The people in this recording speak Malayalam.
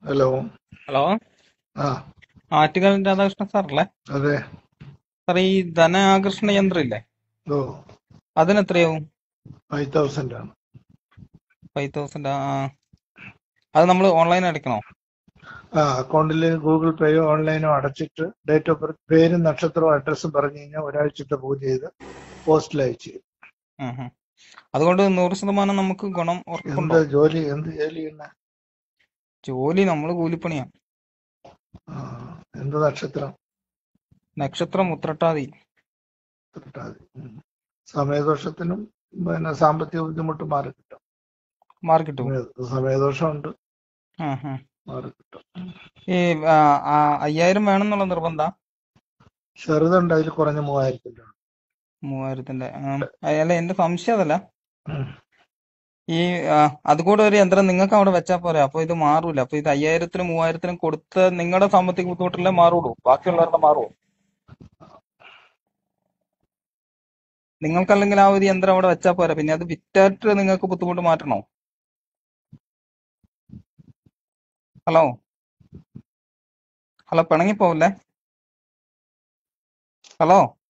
ഹലോ ഹലോ ആ ആറ്റുകാൽ രാധാകൃഷ്ണൻ സാറല്ലേ അതെ സാർ ഈ ധനാകർഷണ യന്ത്രം ഇല്ലേ ഓ അതിന് എത്രയാവും ഫൈവ് തൗസൻഡ് ആണ് ഫൈവ് തൗസൻഡ് ആ അത് നമ്മൾ ഓൺലൈൻ അടയ്ക്കണോ ആ അക്കൗണ്ടിൽ ഗൂഗിൾ പേയോ ഓൺലൈനോ അടച്ചിട്ട് ഡേറ്റ് ഓഫ് ബർത്ത് പേരും നക്ഷത്രവും അഡ്രസ്സും പറഞ്ഞു കഴിഞ്ഞാൽ ഒരാഴ്ചത്തെ പൂജ ചെയ്ത് പോസ്റ്റിൽ അയച്ചു തരും. ഉം ഉം. അതുകൊണ്ട് നൂറ് ശതമാനം നമുക്ക് ഗുണം എന്ത് ഉറപ്പുണ്ടോ ജോലി എന്ത് ജോലി ചെയ്യുന്ന ജോലി നമ്മൾ കൂലിപ്പണിയാ ആ, എന്ത് നക്ഷത്രം നക്ഷത്രം ഉത്രട്ടാതി തൊട്ടാൽ മതി. ഉം. സമയദോഷത്തിനും പിന്നെ സാമ്പത്തിക ബുദ്ധിമുട്ട് മാറി കിട്ടും മാർക്ക് കിട്ടും സമയ- സമയദോഷമുണ്ട് ആ ആ. മാറി കിട്ടും ഈ ആ, ആ, അയ്യായിരം വേണം എന്നുള്ള നിർബന്ധ ചെറുതുണ്ട് അതിൽ കുറഞ്ഞ മൂവായിരത്തിന്റെ ഉണ്ട്. മൂവായിരത്തിന്റെ ആ. അല്ല എന്റെ സംശയം അതല്ല ഉം. ഈ ആ, അതുകൂടെ ഒരു യന്ത്രം നിങ്ങൾക്ക് അവിടെ വെച്ചാൽ പോരെ അപ്പൊ ഇത് മാറൂല അപ്പൊ ഇത് അയ്യായിരത്തിനും മൂവായിരത്തിനും കൊടുത്ത് നിങ്ങളുടെ സാമ്പത്തിക ബുദ്ധിമുട്ടില്ലേ മാറുള്ളൂ ബാക്കിയുള്ളവരുടെ മാറുമോ നിങ്ങൾക്കല്ലെങ്കിൽ ആ ഒരു യന്ത്രം അവിടെ വെച്ചാൽ പോരാ പിന്നെ അത് വിറ്റായിട്ട് നിങ്ങൾക്ക് ബുദ്ധിമുട്ട് മാറ്റണോ ഹലോ ഹലോ പിണങ്ങിപ്പോവല്ലേ ഹലോ